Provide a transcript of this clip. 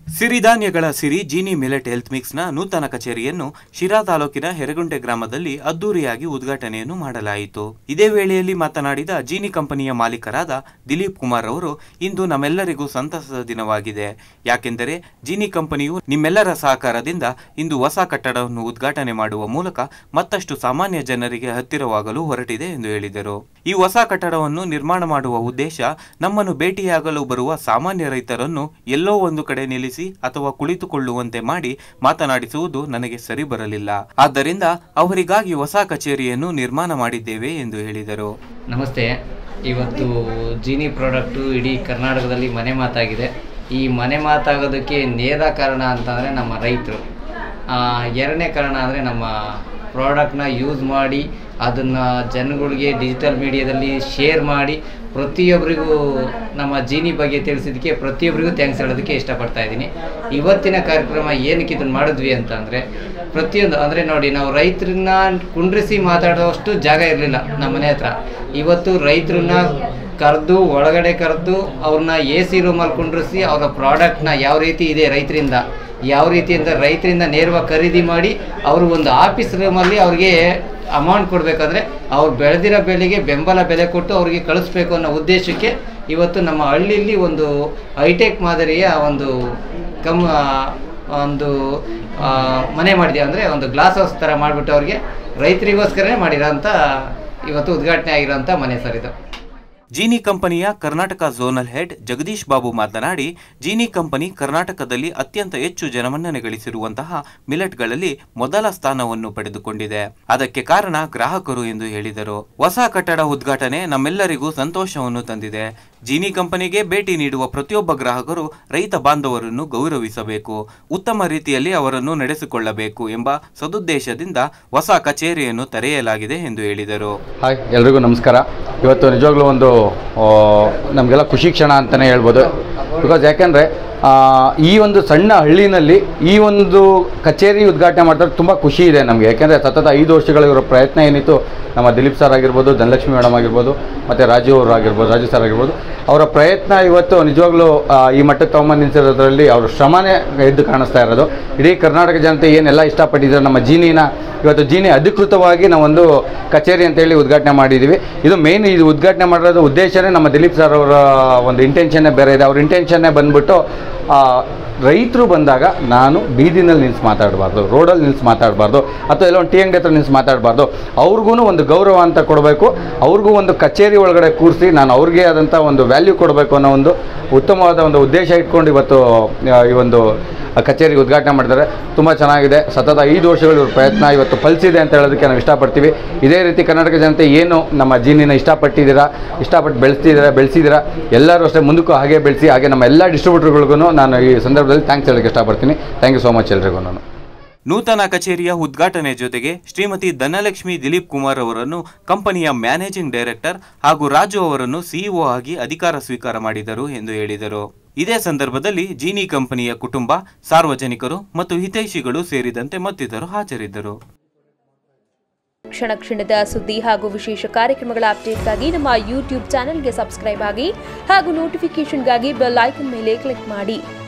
ಸಿರಿಧಾನ್ಯಗಳ Siri Genie millet health ಮಿಕ್ಸ್ನ ನೂತನ ಕಚೇರಿಯನ್ನು ಶಿರಾ ತಾಲೂಕಿನ ಹೆರಗುಂಟೆ ಗ್ರಾಮದಲ್ಲಿ ಅದ್ದೂರಿಯಾಗಿ ಉದ್ಘಾಟನೆಯನ್ನು ಮಾಡಲಾಯಿತು ಇದೇ ವೇಳೆಯಲ್ಲಿ ಮಾತನಾಡಿದ ಜೀನಿ ಕಂಪನಿಯ ಮಾಲೀಕರಾದ ದಿಲೀಪ್ ಕುಮಾರ್ ಅವರು ಇಂದು ನಮ್ಮೆಲ್ಲರಿಗೂ ಸಂತಸದ ದಿನವಾಗಿದೆ ಯಾಕೆಂದರೆ ಜೀನಿ ಕಂಪನಿಯು ನಿಮ್ಮೆಲ್ಲರ ಸಹಕಾರದಿಂದ ಇಂದು ಹೊಸ ಕಟ್ಟಡವನ್ನು ಉದ್ಘಾಟನೆ ಮಾಡುವ ಮೂಲಕ ಮತ್ತಷ್ಟು ಸಾಮಾನ್ಯ ಜನರಿಗೆ ಹತ್ತಿರವಾಗಲು ಹೊರಟಿದೆ ಎಂದು ಹೇಳಿದರು ಈ ಹೊಸ ಕಟ್ಟಡವನ್ನು ನಿರ್ಮಾಣ ಮಾಡುವ ಉದ್ದೇಶ ನಮ್ಮನ್ನು ಭೇಟಿಯಾಗಲು ಬರುವ ಸಾಮಾನ್ಯ ರೈತರನ್ನು ಎಲ್ಲೋ ಒಂದು ಕಡೆ ನಿಲ್ಲಿಸಿ ಅಥವಾ ಕುಳಿತುಕೊಳ್ಳುವಂತೆ ಮಾಡಿ ಮಾತನಾಡಿಸುವುದು ನನಗೆ ಸರಿ ಬರಲಿಲ್ಲ ಆದ್ದರಿಂದ ಅವರಿಗಾಗಿ ಹೊಸ ಕಚೇರಿಯನ್ನು ನಿರ್ಮಾಣ ಮಾಡಿದ್ದೇವೆ ಎಂದು ಹೇಳಿದರು ನಮಸ್ತೆ ಇವತ್ತು ಜೀನಿ ಪ್ರಾಡಕ್ಟು ಇಡೀ ಕರ್ನಾಟಕದಲ್ಲಿ ಮನೆ ಮಾತಾಗಿದೆ ಈ ಮನೆ ಮಾತಾಗೋದಕ್ಕೆ ನೇರ ಕಾರಣ ಅಂತಂದರೆ ನಮ್ಮ ರೈತರು ಆ, ಎರಡನೇ ಕಾರಣ ಅಂದರೆ ನಮ್ಮ ಪ್ರಾಡಕ್ಟ್ನ ಯೂಸ್ ಮಾಡಿ ಅದನ್ನು ಜನಗಳಿಗೆ ಡಿಜಿಟಲ್ ಮೀಡಿಯಾದಲ್ಲಿ ಶೇರ್ ಮಾಡಿ ಪ್ರತಿಯೊಬ್ಬರಿಗೂ ನಮ್ಮ ಜೀನಿ ಬಗ್ಗೆ ತಿಳಿಸಿದ್ದಕ್ಕೆ ಪ್ರತಿಯೊಬ್ಬರಿಗೂ ಥ್ಯಾಂಕ್ಸ್ ಹೇಳೋದಕ್ಕೆ ಇಷ್ಟಪಡ್ತಾ ಇದ್ದೀನಿ ಇವತ್ತಿನ ಕಾರ್ಯಕ್ರಮ ಏನಕ್ಕೆ ಇದನ್ನು ಮಾಡಿದ್ವಿ ಅಂತ ಅಂದರೆ ಪ್ರತಿಯೊಂದು ಅಂದರೆ ನೋಡಿ ನಾವು ರೈತರನ್ನ ಕುಂಡ್ರಿಸಿ ಮಾತಾಡೋಷ್ಟು ಜಾಗ ಇರಲಿಲ್ಲ ನಮ್ಮ ಮನೆ ಹತ್ರ ಇವತ್ತು ರೈತರನ್ನ ಕರೆದು ಒಳಗಡೆ ಕರೆದು ಅವ್ರನ್ನ ಎ ಸಿ ರೂಮಲ್ಲಿ ಕುಂಡ್ರಿಸಿ ಅವರ ಪ್ರಾಡಕ್ಟ್ನ ಯಾವ ರೀತಿ ಇದೆ ರೈತರಿಂದ ಯಾವ ರೀತಿಯಿಂದ ರೈತರಿಂದ ನೇರವಾಗಿ ಖರೀದಿ ಮಾಡಿ ಅವರು ಒಂದು ಆಫೀಸ್ ರೂಮಲ್ಲಿ ಅವ್ರಿಗೆ ಅಮೌಂಟ್ ಕೊಡಬೇಕಾದ್ರೆ ಅವ್ರು ಬೆಳೆದಿರೋ ಬೆಳೆಗೆ ಬೆಂಬಲ ಬೆಲೆ ಕೊಟ್ಟು ಅವ್ರಿಗೆ ಕಳಿಸ್ಬೇಕು ಅನ್ನೋ ಉದ್ದೇಶಕ್ಕೆ ಇವತ್ತು ನಮ್ಮ ಹಳ್ಳಿಲಿ ಒಂದು ಹೈಟೆಕ್ ಮಾದರಿಯ ಒಂದು ಕಮ್ ಒಂದು ಆ, ಮನೆ ಮಾಡಿದೆ ಅಂದರೆ ಒಂದು ಗ್ಲಾಸ್ ಹೌಸ್ ಥರ ಮಾಡಿಬಿಟ್ಟು ಅವ್ರಿಗೆ ರೈತರಿಗೋಸ್ಕರನೇ ಮಾಡಿರೋಂಥ ಇವತ್ತು ಉದ್ಘಾಟನೆ ಆಗಿರೋಂಥ ಮನೆ ಸರ್ ಇದು ಜೀನಿ ಕಂಪನಿಯ ಕರ್ನಾಟಕ ಝೋನಲ್ ಹೆಡ್ ಜಗದೀಶ್ ಬಾಬು ಮಾತನಾಡಿ ಜೀನಿ ಕಂಪನಿ ಕರ್ನಾಟಕದಲ್ಲಿ ಅತ್ಯಂತ ಹೆಚ್ಚು ಜನಮನ್ನಣೆ ಗಳಿಸಿರುವಂತಹ ಮಿಲೆಟ್ಗಳಲ್ಲಿ ಮೊದಲ ಸ್ಥಾನವನ್ನು ಪಡೆದುಕೊಂಡಿದೆ ಅದಕ್ಕೆ ಕಾರಣ ಗ್ರಾಹಕರು ಎಂದು ಹೇಳಿದರು ಹೊಸ ಕಟ್ಟಡ ಉದ್ಘಾಟನೆ ನಮ್ಮೆಲ್ಲರಿಗೂ ಸಂತೋಷವನ್ನು ತಂದಿದೆ ಜೀನಿ ಕಂಪನಿಗೆ ಭೇಟಿ ನೀಡುವ ಪ್ರತಿಯೊಬ್ಬ ಗ್ರಾಹಕರು ರೈತ ಬಾಂಧವರನ್ನು ಗೌರವಿಸಬೇಕು ಉತ್ತಮ ರೀತಿಯಲ್ಲಿ ಅವರನ್ನು ನಡೆಸಿಕೊಳ್ಳಬೇಕು ಎಂಬ ಸದುದ್ದೇಶದಿಂದ ಹೊಸ ಕಚೇರಿಯನ್ನು ತೆರೆಯಲಾಗಿದೆ ಎಂದು ಹೇಳಿದರು ಹಾಯ್ ಎಲ್ರಿಗೂ ನಮಸ್ಕಾರ ಇವತ್ತು ನಿಜವಾಗ್ಲೂ ಒಂದು ಆ, ನಮಗೆಲ್ಲ ಖುಷಿ ಕ್ಷಣ ಅಂತಲೇ ಹೇಳ್ಬೋದು ಬಿಕಾಸ್ ಯಾಕೆಂದರೆ ಈ ಒಂದು ಸಣ್ಣ ಹಳ್ಳಿನಲ್ಲಿ ಈ ಒಂದು ಕಚೇರಿ ಉದ್ಘಾಟನೆ ಮಾಡಿದ್ರೆ ತುಂಬ ಖುಷಿ ಇದೆ ನಮಗೆ ಯಾಕೆಂದರೆ ಸತತ ಐದು ವರ್ಷಗಳ ಇವರ ಪ್ರಯತ್ನ ಏನಿತ್ತು ನಮ್ಮ ದಿಲೀಪ್ ಸರ್ ಆಗಿರ್ಬೋದು ಧನಲಕ್ಷ್ಮಿ ಮೇಡಮ್ ಆಗಿರ್ಬೋದು ಮತ್ತು ರಾಜು ಅವರು ಆಗಿರ್ಬೋದು ರಾಜು ಸರ್ ಆಗಿರ್ಬೋದು ಅವರ ಪ್ರಯತ್ನ ಇವತ್ತು ನಿಜವಾಗ್ಲೂ ಆ, ಈ ಮಟ್ಟಕ್ಕೆ ತೊಗೊಂಬಂದು ನಿಲ್ಸಿರೋದ್ರಲ್ಲಿ ಅವ್ರ ಶ್ರಮನೇ ಎದ್ದು ಕಾಣಿಸ್ತಾ ಇರೋದು ಇಡೀ ಕರ್ನಾಟಕ ಜನತೆ ಏನೆಲ್ಲ ಇಷ್ಟಪಟ್ಟಿದ್ದಾರೆ ನಮ್ಮ ಜೀನಿನ ಇವತ್ತು ಜೀನಿ ಅಧಿಕೃತವಾಗಿ ನಾವೊಂದು ಕಚೇರಿ ಅಂತೇಳಿ ಉದ್ಘಾಟನೆ ಮಾಡಿದ್ದೀವಿ ಇದು ಮೇನ್ ಇದು ಉದ್ಘಾಟನೆ ಮಾಡಿರೋದು ಉದ್ದೇಶನೇ ನಮ್ಮ ದಿಲೀಪ್ ಸರ್ ಅವರ ಒಂದು ಇಂಟೆನ್ಷನ್ನೇ ಬೇರೆ ಇದೆ ಅವ್ರ ಇಂಟೆನ್ಷನ್ನೇ ಬಂದ್ಬಿಟ್ಟು ರೈತರು ಬಂದಾಗ ನಾನು ಬೀದಿನಲ್ಲಿ ನಿಲ್ಸಿ ಮಾತಾಡಬಾರ್ದು ರೋಡಲ್ಲಿ ನಿಲ್ಸಿ ಮಾತಾಡಬಾರ್ದು ಅಥವಾ ಎಲ್ಲೋ ಒಂದು ಟಿ ಅಂಗಡಿ ಹತ್ರ ನಿಲ್ಸಿ ಮಾತಾಡಬಾರ್ದು ಅವ್ರಿಗೂ ಒಂದು ಗೌರವ ಅಂತ ಕೊಡಬೇಕು ಅವ್ರಿಗೂ ಒಂದು ಕಚೇರಿ ಒಳಗಡೆ ಕೂರಿಸಿ ನಾನು ಅವ್ರಿಗೆ ಆದಂಥ ಒಂದು ವ್ಯಾಲ್ಯೂ ಕೊಡಬೇಕು ಅನ್ನೋ ಒಂದು ಉತ್ತಮವಾದ ಒಂದು ಉದ್ದೇಶ ಇಟ್ಕೊಂಡು ಇವತ್ತು ಆ, ಈ ಒಂದು ಕಚೇರಿ ಉದ್ಘಾಟನೆ ಮಾಡಿದ್ದಾರೆ ತುಂಬ ಚೆನ್ನಾಗಿದೆ ಸತತ ಐದು ವರ್ಷಗಳು ಇವ್ರ ಪ್ರಯತ್ನ ಇವತ್ತು ಫಲಿಸಿದೆ ಅಂತ ಹೇಳೋದಕ್ಕೆ ನಾವು ಇಷ್ಟಪಡ್ತೀವಿ ಇದೇ ರೀತಿ ಕರ್ನಾಟಕ ಜನತೆ ಏನು ನಮ್ಮ ಜೀನಿನ ಇಷ್ಟಪಟ್ಟಿದ್ದೀರಾ ಇಷ್ಟಪಟ್ಟು ಬೆಳೆಸ್ತಿದ್ದೀರಾ ಬೆಳೆಸಿದ್ದೀರಾ ಎಲ್ಲರೂ ಅಷ್ಟೇ ಮುಂದಕ್ಕೂ ಹಾಗೆ ಬೆಳೆಸಿ ಹಾಗೆ ನಮ್ಮ ಎಲ್ಲ ಡಿಸ್ಟ್ರಿಬ್ಯೂಟರ್ಗಳಿಗೂ ನಾನು ಈ ಸಂದರ್ಭದಲ್ಲಿ ಥ್ಯಾಂಕ್ಸ್ ಹೇಳೋಕ್ಕೆ ಇಷ್ಟಪಡ್ತೀನಿ ಥ್ಯಾಂಕ್ ಯು ಸೋ ಮಚ್ ಎಲ್ರಿಗೂ ನಾನು ನೂತನ ಕಚೇರಿಯ ಉದ್ಘಾಟನೆ ಜೊತೆಗೆ ಶ್ರೀಮತಿ ಧನಲಕ್ಷ್ಮಿ ದಿಲೀಪ್ ಕುಮಾರ್ ಅವರನ್ನು ಕಂಪನಿಯ ಮ್ಯಾನೇಜಿಂಗ್ ಡೈರೆಕ್ಟರ್ ಹಾಗೂ ರಾಜು ಅವರನ್ನು ಸಿಇಒ ಆಗಿ ಅಧಿಕಾರ ಸ್ವೀಕಾರ ಮಾಡಿದರು ಎಂದು ಹೇಳಿದರು ಇದೇ ಸಂದರ್ಭದಲ್ಲಿ ಜೀನಿ ಕಂಪನಿಯ ಕುಟುಂಬ ಸಾರ್ವಜನಿಕರು ಮತ್ತು ಹಿತೈಷಿಗಳು ಸೇರಿದಂತೆ ಮತ್ತಿತರರು ಹಾಜರಿದ್ದರು ಕ್ಷಣ ಕ್ಷಣದ ಸುದ್ದಿ ಹಾಗೂ ವಿಶೇಷ ಕಾರ್ಯಕ್ರಮಗಳ ಅಪ್ಡೇಟ್ಗಾಗಿ ನಮ್ಮ ಯೂಟ್ಯೂಬ್ ಚಾನೆಲ್ಗೆ ಸಬ್ಸ್ಕ್ರೈಬ್ ಆಗಿ ಹಾಗೂ ನೋಟಿಫಿಕೇಷನ್ಗಾಗಿ ಬೆಲ್ ಐಕನ್ ಮೇಲೆ ಕ್ಲಿಕ್ ಮಾಡಿ